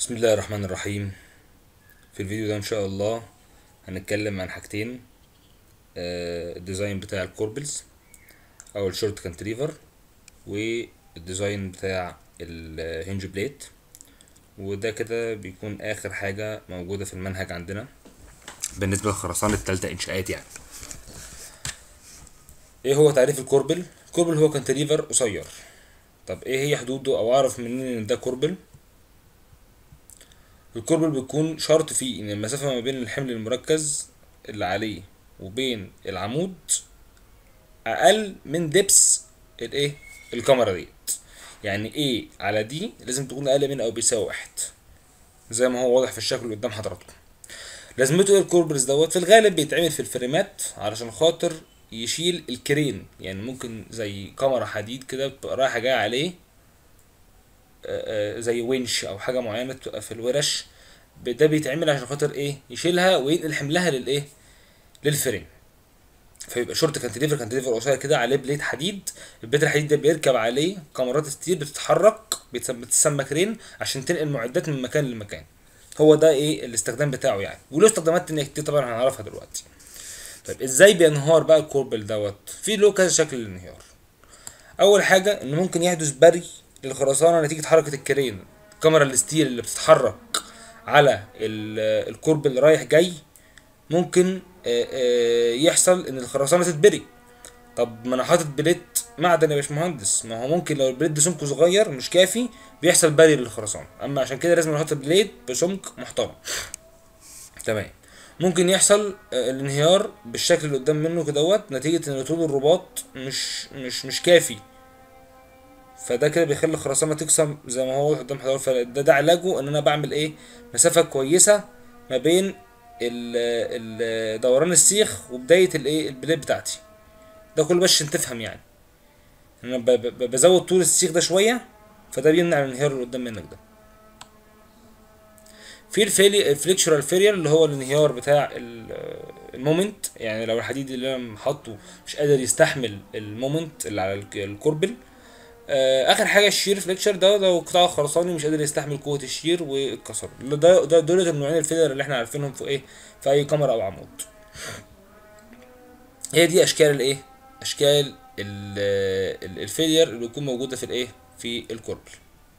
بسم الله الرحمن الرحيم في الفيديو ده ان شاء الله هنتكلم عن حاجتين آه، الديزاين بتاع الكوربلز او الشورت كانتريفر والديزاين بتاع الهنج بليت وده كده بيكون اخر حاجة موجودة في المنهج عندنا بالنسبة للخرسانة التالتة انشاءات يعني ايه هو تعريف الكوربل الكوربل هو كانتريفر قصير طب ايه هي حدوده او اعرف منين ان ده كوربل الكوربل بيكون شرط فيه ان المسافة ما بين الحمل المركز اللي عليه وبين العمود اقل من دبس الايه الكاميرا ديت يعني ايه على دي لازم تكون اقل من او بيساوي واحد زي ما هو واضح في الشكل اللي قدام حضراتكم لازمته ايه الكوربلز دوت في الغالب بيتعمل في الفريمات علشان خاطر يشيل الكرين يعني ممكن زي كاميرا حديد كده بتبقى رايحه جايه عليه آه، آه، زي winch او حاجه معينه بتبقى في الورش ب- ده بيتعمل عشان خاطر ايه يشيلها وينقل حملها للايه للفريم فيبقى شورت كانتليفر كانتليفر قصير كده عليه بليت حديد البليت الحديد ده بيركب عليه كاميرات ستيل بتتحرك بتسمى, بتسمى كرين عشان تنقل معدات من مكان لمكان هو ده ايه الاستخدام بتاعه يعني وله استخدامات تانية كتير طبعا هنعرفها دلوقتي طيب ازاي بينهار بقى الكوربل دوت في له كذا شكل للانهيار اول حاجه ان ممكن يحدث بري للخرسانه نتيجه حركه الكرين الكاميرا الستيل اللي بتتحرك على ال- الكورب اللي رايح جاي ممكن آه، آه، يحصل ان الخرسانه تتبري طب ما انا حاطط بليت معدن يا باشمهندس ما هو ممكن لو البليت ده سمكه صغير مش كافي بيحصل بري للخرسانه اما عشان كده لازم نحط بليت بسمك محترم تمام ممكن يحصل آه، الانهيار بالشكل اللي قدام منه كدهوت نتيجة ان طول الرباط مش مش مش كافي فده كده بيخلي الخرسانة تكسر زي ما هو قدام حضرتك فده ده علاجه ان انا بعمل ايه مسافة كويسة ما بين ال- ال- دوران السيخ وبداية الايه البليد بتاعتي ده كله بس عشان تفهم يعني انا ب- ب- بزود طول السيخ ده شوية فده بيمنع الانهيار اللي قدام منك ده في الفيلي الفليكشرال فيلير اللي هو الانهيار بتاع ال- المومنت يعني لو الحديد اللي انا حاطه مش قادر يستحمل المومنت اللي على الك- الكوربل آه، اخر حاجه الشير فليكشر ده لو قطاع خرساني مش قادر يستحمل قوه الشير واتكسر ده ده دول النوعين الفيلر اللي احنا عارفينهم في ايه في اي كاميرا او عمود هي دي اشكال الايه اشكال ال- ال- الفيلير اللي بتكون موجوده في الايه في الكوربل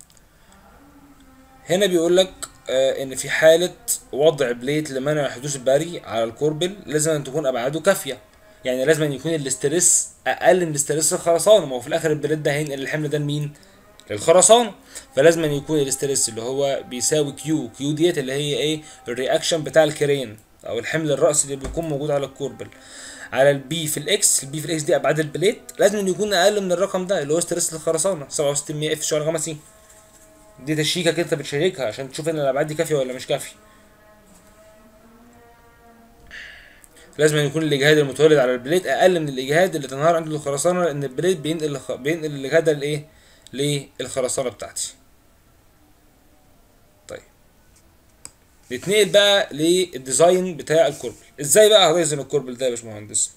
هنا بيقول لك آه ان في حاله وضع بليت لمنع حدوث البري على الكوربل لازم أن تكون ابعاده كافيه يعني لازم أن يكون الاسترس اقل من الاسترس الخرسانه ما هو في الاخر البليت ده هينقل الحمل ده لمين للخرسانه فلازم أن يكون الاسترس اللي هو بيساوي كيو كيو ديت اللي هي ايه الرياكشن بتاع الكرين او الحمل الرأسي اللي بيكون موجود على الكوربل على البي في الاكس البي في الاكس دي ابعاد البليت لازم أن يكون اقل من الرقم ده اللي هو استرس الخرسانه 67 اف شغل خمسي دي تشيكه كده انت بتشيكها عشان تشوف ان الابعاد دي كافيه ولا مش كافيه لازم أن يكون الاجهاد المتولد على البليت اقل من الاجهاد اللي تنهار عنده الخرسانه لان البليت بينقل الخ... بينقل الاجهاد ده لايه للخرسانه بتاعتي طيب نتنقل بقى للديزاين بتاع الكوربل ازاي بقى هديزن الكوربل ده يا باشمهندس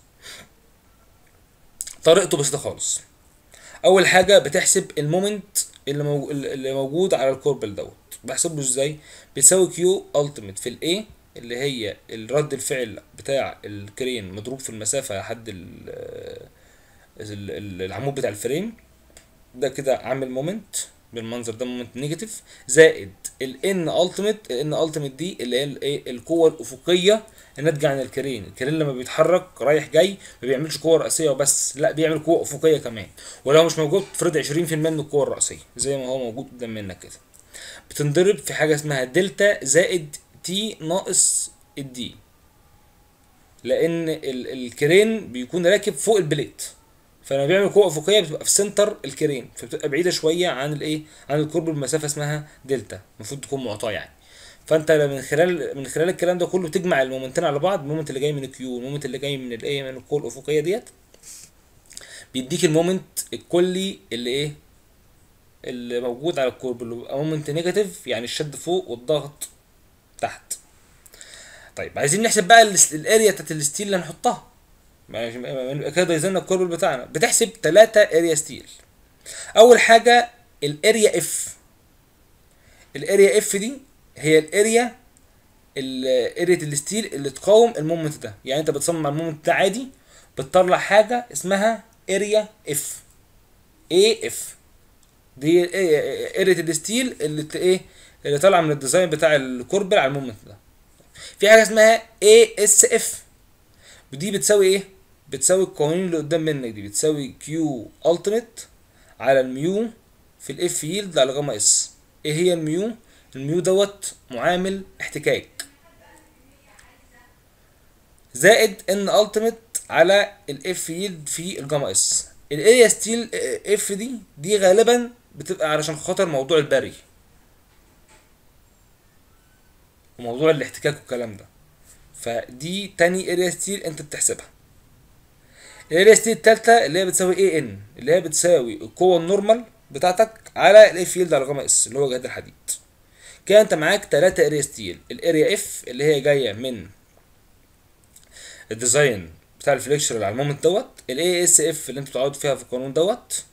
طريقته بسيطه خالص اول حاجه بتحسب المومنت اللي, مو... اللي موجود على الكوربل دوت بحسبه ازاي بيساوي كيو التيميت في الاي اللي هي الرد الفعل بتاع الكرين مضروب في المسافه لحد ال- ال- ال- العمود بتاع الفريم ده كده عامل مومنت بالمنظر ده مومنت نيجاتيف زائد الان التيميت الان التيميت دي اللي هي الايه القوه الافقيه الناتجه عن الكرين الكرين لما بيتحرك رايح جاي ما بيعملش قوه رئيسيه وبس لا بيعمل قوه افقيه كمان ولو مش موجود تفرض 20% من القوه الرئيسيه زي ما هو موجود قدام منك كده بتنضرب في حاجه اسمها دلتا زائد تي ناقص الدي لان ال- الكرين بيكون راكب فوق البليت فلما بيعمل قوه افقيه بتبقى في سنتر الكرين فبتبقى بعيده شويه عن الايه عن القرب بمسافه اسمها دلتا المفروض تكون معطاه يعني فانت من خلال من خلال الكلام ده كله تجمع المومنتين على بعض المومنت اللي جاي من الكيو والمومنت اللي جاي من الايه من القوه الافقيه ديت بيديك المومنت الكلي اللي ايه اللي موجود على الكورب اللي بيبقى مومنت نيجاتيف يعني الشد فوق والضغط تحت طيب عايزين نحسب بقى الاس- الاريا بتاعت الستيل اللي هنحطها ما- ما- ما- كده يزن الكوربل بتاعنا بتحسب 3 اريا ستيل اول حاجه الاريا اف الاريا اف دي هي الاريا اريا الستيل اللي تقاوم المومنت ده يعني انت بتصمم على المومنت ده عادي بتطلع حاجه اسمها اريا اف اي اف دي اريا الستيل اللي ت- ايه اللي طالعه من الديزاين بتاع الكوربل على المومنت ده في حاجه اسمها اي اس اف ودي بتساوي ايه بتساوي القوانين اللي قدام منك دي بتساوي كيو التيميت على الميو في الاف ييلد على جاما اس ايه هي الميو الميو دوت معامل احتكاك زائد ان التيميت على الاف ييلد في الجاما اس الاريا ستيل اف دي دي غالبا بتبقى علشان خاطر موضوع البري وموضوع الاحتكاك والكلام ده فدي تاني اريا ستيل انت بتحسبها الاريا ستيل التالتة اللي هي بتساوي اي ان اللي هي بتساوي القوة النورمال بتاعتك على الاف يلد على جاما اس اللي هو جهد الحديد كده انت معاك تلاتة اريا ستيل الاريا اف اللي هي جاية من الديزاين بتاع الفليكشر اللي على المومنت دوت الاي اس اف اللي انت بتقعد فيها في القانون دوت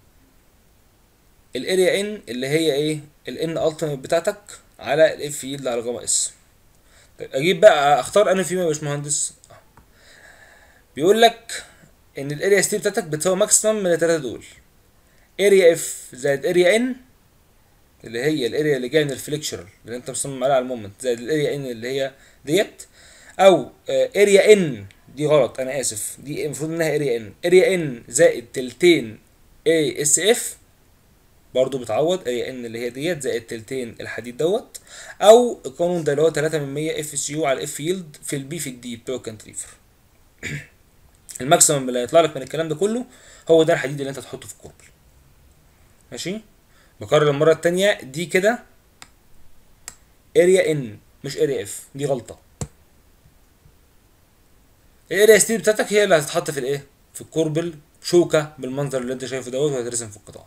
الاريا ان اللي هي ايه الان التيميت بتاعتك على الاف يلد على جاما اس طيب اجيب بقى اختار انا فيهم يا باشمهندس بيقول لك ان الاريا ستيل بتاعتك بتساوي ماكسيمم من الثلاثه دول اريا اف زائد اريا ان اللي هي الاريا اللي جايه من الفليكشر اللي انت مصمم عليها على المومنت زائد الاريا ان اللي هي ديت او اريا ان دي غلط انا اسف دي المفروض انها اريا ان اريا ان زائد تلتين اي اس اف برضو بتعوض اريا ان اللي هي ديت زائد تلتين الحديد دوت او القانون ده اللي هو 3 من 100 اف سي يو على الاف يلد في البي في الدي بتوع الكانتريفر الماكسيمم اللي هيطلع لك من الكلام ده كله هو ده الحديد اللي انت تحطه في الكوربل ماشي بكرر المره التانية دي كده اريا ان مش اريا اف دي غلطه الاريا ستيل بتاعتك هي اللي هتتحط في الايه في الكوربل شوكه بالمنظر اللي انت شايفه دوت وهترسم في القطاع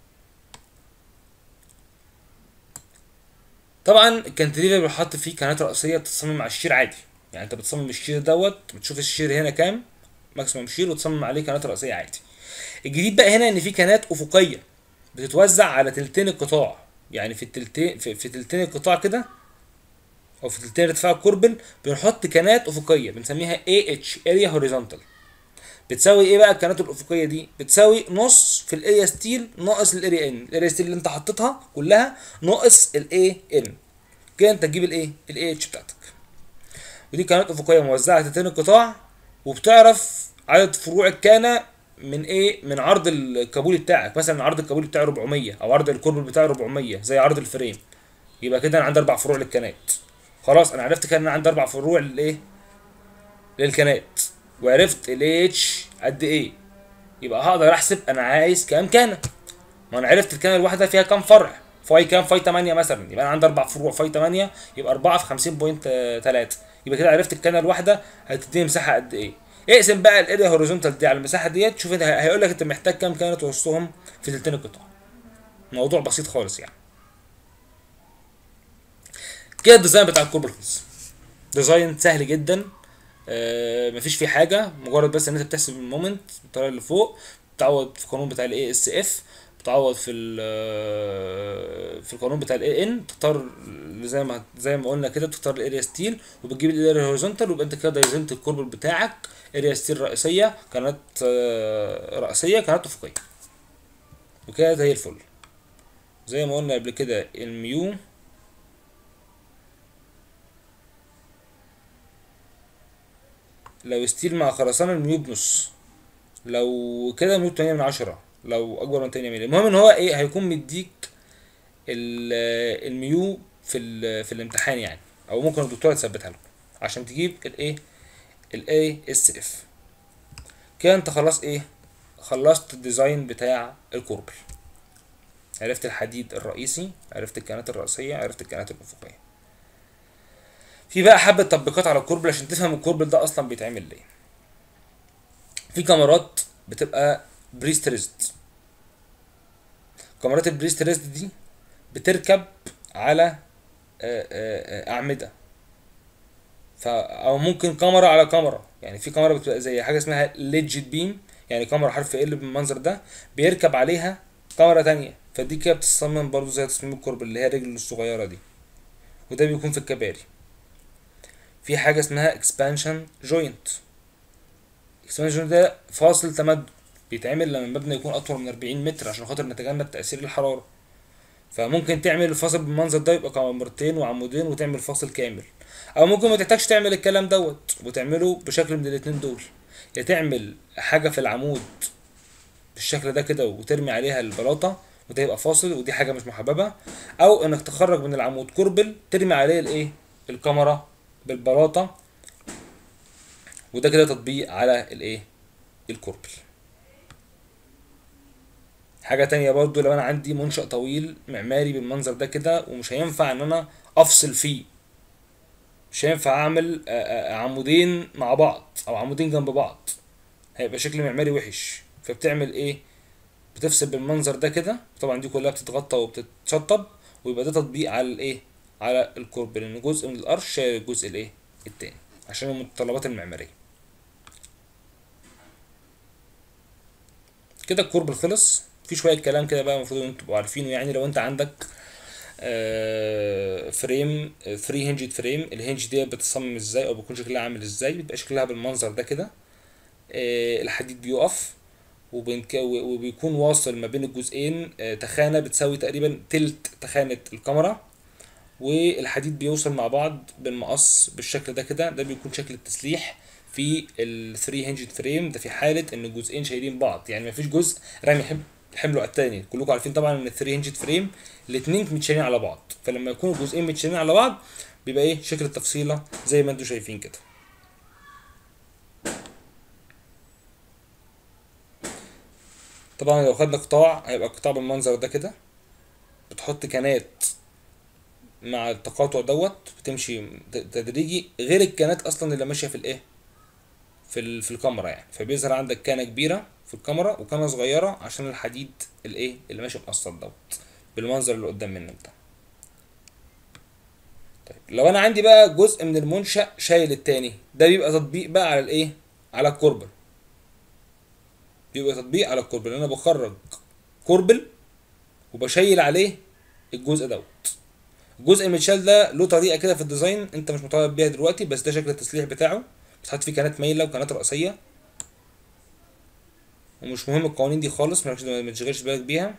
طبعا الكانتليفر بيحط فيه كانات رئيسيه بتتصمم على الشير عادي يعني انت بتصمم الشير دوت بتشوف الشير هنا كام ماكسيمم شير وتصمم عليه كانات رئيسيه عادي الجديد بقى هنا ان في كانات افقيه بتتوزع على تلتين القطاع يعني في التلتين في, في تلتين القطاع كده او في تلتين ارتفاع الكوربل بنحط كانات افقيه بنسميها اي اتش اريا هوريزونتال بتساوي ايه بقى الكانات الافقيه دي بتساوي نص في الاريا ستيل ناقص الاريا ان الاريا ستيل اللي انت حطيتها كلها ناقص الاي ان كده انت تجيب الايه الاي اتش بتاعتك ودي كانت افقيه موزعه على تلتين القطاع وبتعرف عدد فروع الكانه من ايه من عرض الكابولي بتاعك مثلا عرض الكابولي بتاعي 400 او عرض الكوربل بتاعي 400 زي عرض الفريم يبقى كده انا عندي اربع فروع للكنات خلاص انا عرفت كده ان انا عندي اربع فروع للايه للكنات وعرفت الاي اتش قد ايه يبقى هقدر احسب انا عايز كام كانه ما انا عرفت الكانه الواحده فيها كام فرع فاي كام فاي 8 مثلا يبقى انا عندي اربع فروع فاي 8 يبقى 4 في 50.3 يبقى كده عرفت الكانه الواحده هتديني مساحه قد ايه اقسم بقى الاريا هوريزونتال دي على المساحه ديت شوف انت هيقول لك انت محتاج كام كانه توسطهم في تلتين القطاع موضوع بسيط خالص يعني كده الديزاين بتاع الكوربل خلص ديزاين سهل جدا آه مفيش فيه حاجه مجرد بس ان انت بتحسب المومنت بالطريقه اللي فوق بتعوض في القانون بتاع الاي اس اف بتعوض في في القانون بتاع الاي ان تختار زي ما زي ما قلنا كده بتختار الاريا ستيل وبتجيب الاريا هوريزونتال ويبقى انت كده دايزنت الكوربل بتاعك اريا ستيل رئيسيه كانت رئيسيه كانت افقيه وكده زي الفل زي ما قلنا قبل كده الميو لو ستيل مع خرسانة الميو بنص لو كده ميو تمانية من عشرة لو اكبر من تمانية مللي المهم ان هو ايه هيكون مديك الميو في في الامتحان يعني او ممكن الدكتوره تثبتها لكم عشان تجيب الايه الاي اس اف كده انت خلاص ايه خلصت الديزاين بتاع الكوربل عرفت الحديد الرئيسي عرفت الكانات الرئيسيه عرفت الكانات الافقيه في بقى حبه تطبيقات على الكوربل عشان تفهم الكوربل ده اصلا بيتعمل ليه في كاميرات بتبقى بريستريزد كاميرات البريستريزد دي بتركب على اعمده ف او ممكن كاميرا على كاميرا يعني في كاميرا بتبقى زي حاجه اسمها ليجيت بيم يعني كاميرا حرف ال بالمنظر ده بيركب عليها كاميرا تانية فدي كده بتصمم برضو زي تصميم الكوربل اللي هي الرجل الصغيره دي وده بيكون في الكباري في حاجه اسمها اكسبانشن جوينت اكسبانشن جوينت ده فاصل تمدد بيتعمل لما المبنى يكون اطول من 40 متر عشان خاطر نتجنب تاثير الحراره فممكن تعمل الفاصل بالمنظر ده يبقى كمرتين وعمودين وتعمل فاصل كامل او ممكن ما تحتاجش تعمل الكلام دوت وتعمله بشكل من الاتنين دول يا تعمل حاجه في العمود بالشكل ده كده وترمي عليها البلاطه وده يبقى فاصل ودي حاجه مش محببه او انك تخرج من العمود كربل ترمي عليه الايه الكاميرا بالبلاطه وده كده تطبيق على الايه الكربل حاجه تانية برضو لو انا عندي منشأ طويل معماري بالمنظر ده كده ومش هينفع ان انا افصل فيه مش هينفع اعمل آه، آه، عمودين مع بعض او عمودين جنب بعض هيبقى شكل معماري وحش فبتعمل ايه بتفصل بالمنظر ده كده طبعا دي كلها بتتغطى وبتتشطب ويبقى ده تطبيق على الايه على الكورب لان جزء من القرش شايل الجزء الايه التاني عشان المتطلبات المعماريه كده الكوربل خلص في شويه كلام كده بقى المفروض ان انتوا تبقوا عارفينه يعني لو انت عندك آه، فريم 3 هنجد فريم الهنج دي بتصمم ازاي او بيكون شكلها عامل ازاي بيبقى شكلها بالمنظر ده كده آه، الحديد بيقف وبينك- وبيكون واصل ما بين الجزئين آه، تخانة بتساوي تقريبا تلت تخانة الكاميرا والحديد بيوصل مع بعض بالمقص بالشكل ده كده ده بيكون شكل التسليح في ال 3 هنجد فريم ده في حالة ان الجزئين شايلين بعض يعني مفيش جزء رامي حمل حمله على التاني كلكم عارفين طبعا ان ال 3 هنجد فريم الاتنين متشالين على بعض فلما يكونوا الجزئين متشالين على بعض بيبقى ايه شكل التفصيلة زي ما انتم شايفين كده طبعا لو خدنا قطاع هيبقى قطاع بالمنظر ده كده بتحط كانات مع التقاطع دوت بتمشي ت- تدريجي غير الكانات اصلا اللي ماشيه في الايه في ال- في الكاميرا يعني فبيظهر عندك كانه كبيره في الكاميرا وكانه صغيره عشان الحديد الايه اللي ماشي مقصر دوت بالمنظر اللي قدام منك ده طيب لو انا عندي بقى جزء من المنشأ شايل التاني ده بيبقى تطبيق بقى على الايه على الكوربل بيبقى تطبيق على الكوربل انا بخرج كوربل وبشيل عليه الجزء دوت الجزء المتشال ده له طريقه كده في الديزاين انت مش مطالب بيها دلوقتي بس ده شكل التسليح بتاعه بتحط فيه كانات مايله وكانات رئيسيه ومش مهم القوانين دي خالص مالكش ما تشغلش بالك بيها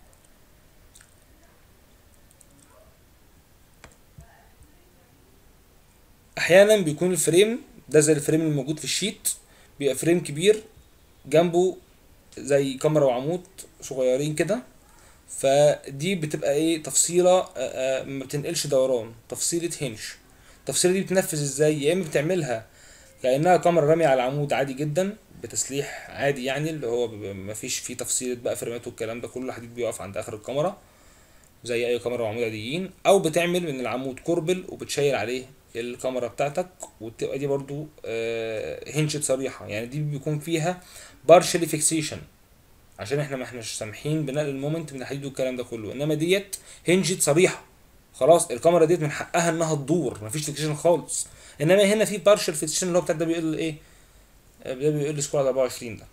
احيانا بيكون الفريم ده زي الفريم اللي موجود في الشيت بيبقى فريم كبير جنبه زي كاميرا وعمود صغيرين كده فدي بتبقى ايه تفصيله آه، آه، ما بتنقلش دوران تفصيله هنج التفصيله دي بتنفذ ازاي يا اما بتعملها كانها كاميرا رامية على العمود عادي جدا بتسليح عادي يعني اللي هو بيبقى مفيش فيه تفصيلة بقى فريمات والكلام ده كله الحديد بيقف عند اخر الكاميرا زي اي كاميرا وعمود عاديين او بتعمل من العمود كوربل وبتشيل عليه الكاميرا بتاعتك وتبقى دي برضو آه، هنشت صريحة يعني دي بيكون فيها بارشلي فيكسيشن عشان احنا ما احناش سامحين بنقل المومنت من الحديد والكلام ده كله انما ديت هنجت صريحه خلاص الكاميرا ديت من حقها انها تدور مفيش فيكسيشن خالص انما هنا في بارشل فيكسيشن اللي هو بتاع ده بيقل ايه آه، ده بيقل سكور على 24 ده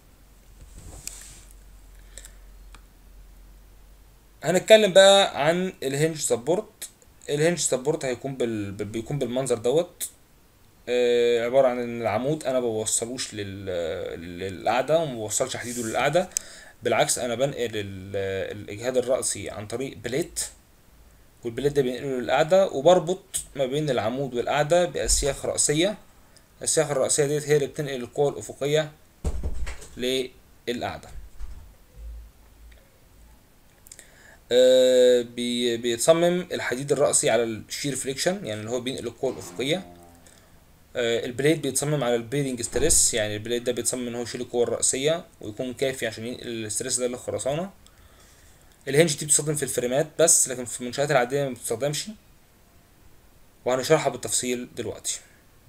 هنتكلم بقى عن الهنج سبورت الهنج سبورت هيكون بال... بال- بيكون بالمنظر دوت آه، عبارة عن ان العمود انا بوصلوش لل... للقاعدة وما بوصلش حديده للقاعدة بالعكس انا بنقل ال- الاجهاد الرأسي عن طريق بليت والبليت ده بينقله للقاعدة وبربط ما بين العمود والقاعدة بأسياخ رأسية الأسياخ الرأسية ديت هي اللي بتنقل القوة الأفقية للقاعدة آه، بي- بيتصمم الحديد الرأسي على الشير فريكشن يعني اللي هو بينقل القوة الأفقية آه، البليد بيتصمم على البيرنج ستريس يعني البليد ده بيتصمم ان هو يشيل القوة الرأسية ويكون كافي عشان ينقل الستريس ده للخرسانة الهنج دي بتستخدم في الفريمات بس لكن في المنشآت العادية ما بتستخدمش وهنشرحها بالتفصيل دلوقتي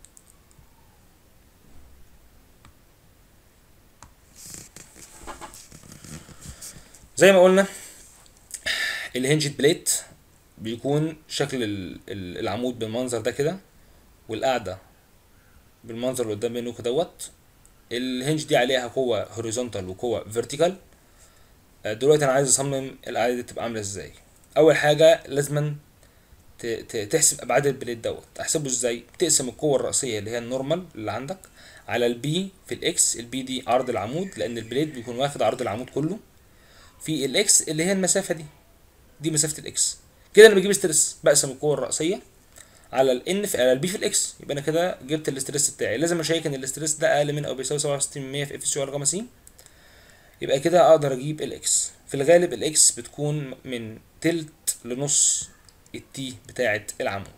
زي ما قلنا الهنجد بليت بيكون شكل ال- ال- العمود بالمنظر ده كده والقاعدة بالمنظر اللي قدام منكم دوت الهنج دي عليها قوة هوريزونتال وقوة فيرتيكال دلوقتي انا عايز اصمم القاعدة دي تبقى عاملة ازاي اول حاجة لازما ت- ت- تحسب ابعاد البليت دوت احسبه ازاي تقسم القوه الرئيسيه اللي هي النورمال اللي عندك على البي في الاكس البي دي عرض العمود لان البليت بيكون واخد عرض العمود كله في الاكس اللي هي المسافه دي دي مسافه الاكس كده انا بجيب ستريس بقسم القوه الرئيسيه على الان في على البي في الاكس يبقى انا كده جبت الاستريس بتاعي لازم اشيك ان الاستريس ده اقل من او بيساوي 67% في اف سي ولا جاما سي يبقى كده اقدر اجيب الاكس في الغالب الاكس بتكون من تلت لنص التي بتاعه العمود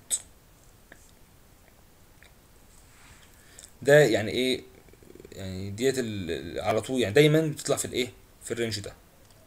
ده يعني ايه يعني ديت ال- على طول يعني دايما بتطلع في الايه في الرينج ده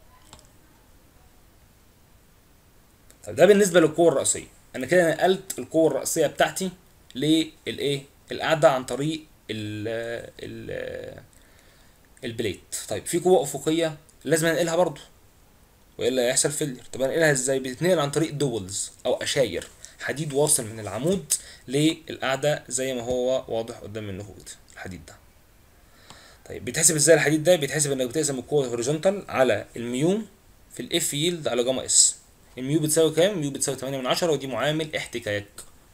طب ده بالنسبه للقوه الرئيسيه انا كده نقلت القوه الرئيسيه بتاعتي للايه القاعده عن طريق ال ال البليت طيب في قوه افقيه لازم انقلها برضو والا هيحصل فيلير طب انقلها ازاي بتتنقل عن طريق دولز او اشاير حديد واصل من العمود للقاعده زي ما هو واضح قدام منكم كده الحديد ده طيب بيتحسب ازاي الحديد ده بيتحسب انك بتقسم القوه هوريزونتال على الميو في الاف يلد على جاما اس الميو بتساوي كام الميو بتساوي 8 من 10 ودي معامل احتكاك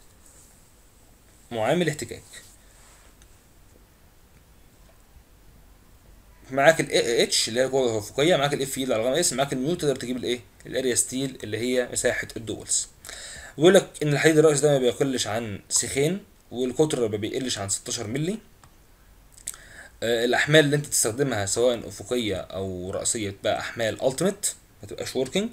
معامل احتكاك معاك ال اتش اللي هي القوه الافقيه معاك الاف يلد على جاما اس معاك الميو تقدر تجيب الايه الاريا ستيل اللي هي مساحه الدولز بيقول لك ان الحديد الرأس ده ما بيقلش عن سيخين والقطر ما بيقلش عن 16 مللي آه، الاحمال اللي انت تستخدمها سواء افقيه او راسيه تبقى احمال التيميت ما تبقاش وركينج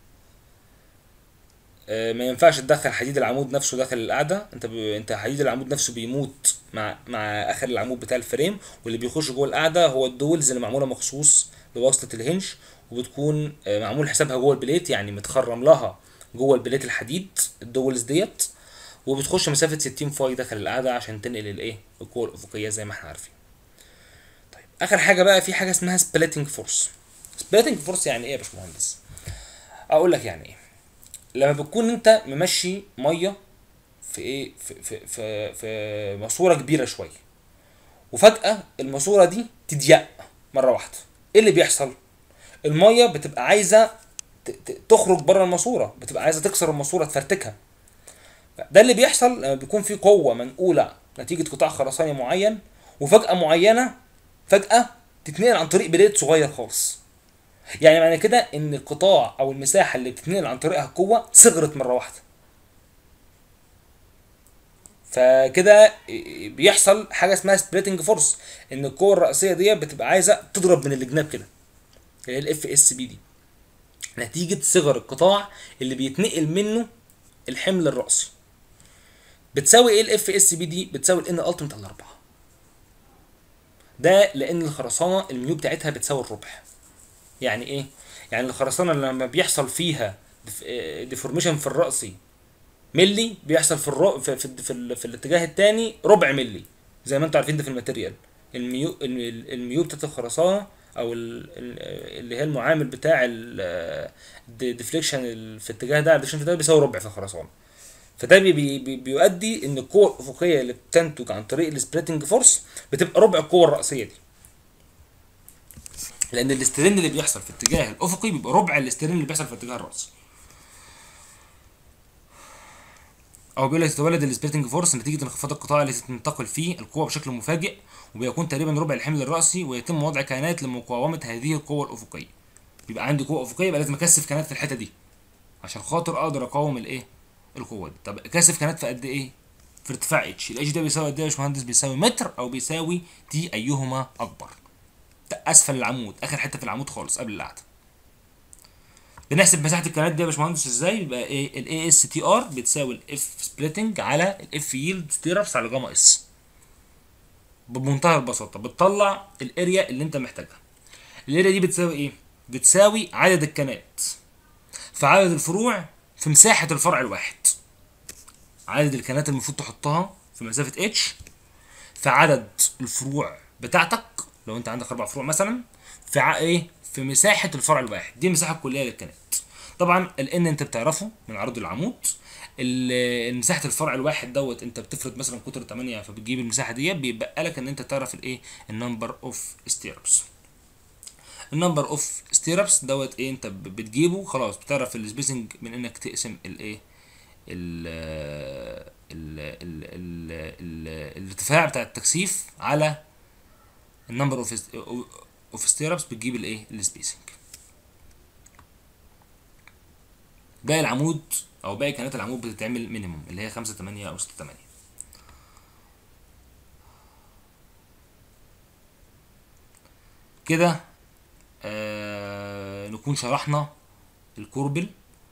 ما ينفعش تدخل حديد العمود نفسه داخل القاعده انت ب... انت حديد العمود نفسه بيموت مع مع اخر العمود بتاع الفريم واللي بيخش جوه القاعده هو الدولز اللي معموله مخصوص لوصله الهنش وبتكون آه، معمول حسابها جوه البليت يعني متخرم لها جوه البليت الحديد الدولز ديت وبتخش مسافه 60 فاي داخل القاعده عشان تنقل الايه القوه الافقيه زي ما احنا عارفين طيب اخر حاجه بقى في حاجه اسمها سبليتنج فورس سبليتنج فورس يعني ايه يا باشمهندس اقول لك يعني ايه لما بتكون انت ممشي ميه في ايه في في في, في ماسوره كبيره شويه وفجاه الماسوره دي تضيق مره واحده ايه اللي بيحصل الميه بتبقى عايزه ت- ت- تخرج بره الماسوره بتبقى عايزه تكسر الماسوره تفرتكها ده اللي بيحصل لما بيكون في قوه منقوله نتيجه قطاع خرساني معين وفجاه معينه فجاه تتنقل عن طريق بليد صغير خالص يعني معنى كده ان القطاع او المساحه اللي بتتنقل عن طريقها القوه صغرت مره واحده فكده بيحصل حاجه اسمها سبليتنج فورس ان القوه الرئيسيه دي بتبقى عايزه تضرب من الجناب كده اللي هي الاف اس بي دي نتيجه صغر القطاع اللي بيتنقل منه الحمل الرأسي بتساوي ايه الاف اس بي دي بتساوي الان التيمت على الاربعه ده لان الخرسانه الميو بتاعتها بتساوي الربع يعني ايه يعني الخرسانه لما بيحصل فيها ديفورميشن في الرأسي ملي بيحصل في الرو في في, في, ال- في الاتجاه الثاني ربع ملي زي ما انتم عارفين ده في الماتيريال الميو ال- الميو بتاعت الخرسانه او ال- ال- اللي هي المعامل بتاع الديفليكشن في الاتجاه ده الديفليكشن ده بيساوي ربع في الخرسانه فده بي بي بي بيؤدي ان القوه الافقيه اللي بتنتج عن طريق السبليتنج فورس بتبقى ربع القوه الرئيسيه دي لان الاسترين اللي بيحصل في الاتجاه الافقي بيبقى ربع الاسترين اللي بيحصل في الاتجاه الراسي او بيقول لك تتولد السبليتنج فورس نتيجه انخفاض القطاع التي تنتقل فيه القوه بشكل مفاجئ وبيكون تقريبا ربع الحمل الراسي ويتم وضع كيانات لمقاومه هذه القوه الافقيه بيبقى عندي قوه افقيه يبقى لازم اكثف كيانات في الحته دي عشان خاطر اقدر اقاوم الايه القوه دي طب اكثف كيانات في قد ايه في ارتفاع اتش الاتش ده بيساوي قد ايه يا باشمهندس بيساوي متر او بيساوي تي ايهما اكبر ده اسفل العمود اخر حته في العمود خالص قبل القعده بنحسب مساحه الكيانات دي يا باشمهندس ازاي يبقى ايه الاي اس تي ار بتساوي الاف سبليتنج على الاف يلد ستيرفس على جاما اس بمنتهى البساطه بتطلع الاريا اللي انت محتاجها الاريا دي بتساوي ايه بتساوي عدد الكيانات في عدد الفروع في مساحه الفرع الواحد عدد الكيانات المفروض تحطها في مسافه اتش في عدد الفروع بتاعتك لو انت عندك اربع فروع مثلا في ع... ايه في مساحه الفرع الواحد دي المساحه الكليه للكيانات طبعا الان انت بتعرفه من عرض العمود ال- مساحه الفرع الواحد دوت انت بتفرض مثلا قطر 8 فبتجيب المساحه دي بيبقى لك ان انت تعرف الايه النمبر اوف ستيربس النمبر اوف ستيربس دوت ايه انت ب- بتجيبه خلاص بتعرف السبيسنج من انك تقسم الايه ال ال ال ال ال الارتفاع بتاع التكثيف على النمبر اوف اوف ستيربس بتجيب الايه السبيسنج باقي العمود او باقي كانت العمود بتتعمل مينيموم اللي هي 5 8 او 6 8 كده آه نكون شرحنا الكوربل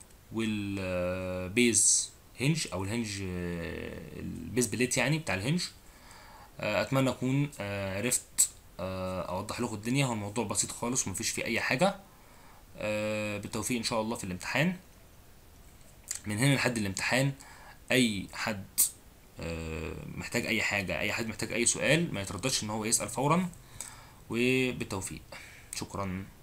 والبيز هنج او الهنج آه، البيز بليت يعني بتاع الهنج آه، اتمنى اكون آه، عرفت آه، اوضح لكم الدنيا هو الموضوع بسيط خالص ومفيش فيه اي حاجه آه، بالتوفيق ان شاء الله في الامتحان من هنا لحد الامتحان اي حد آه، محتاج اي حاجه اي حد محتاج اي سؤال ما يترددش ان هو يسال فورا وبالتوفيق شكرا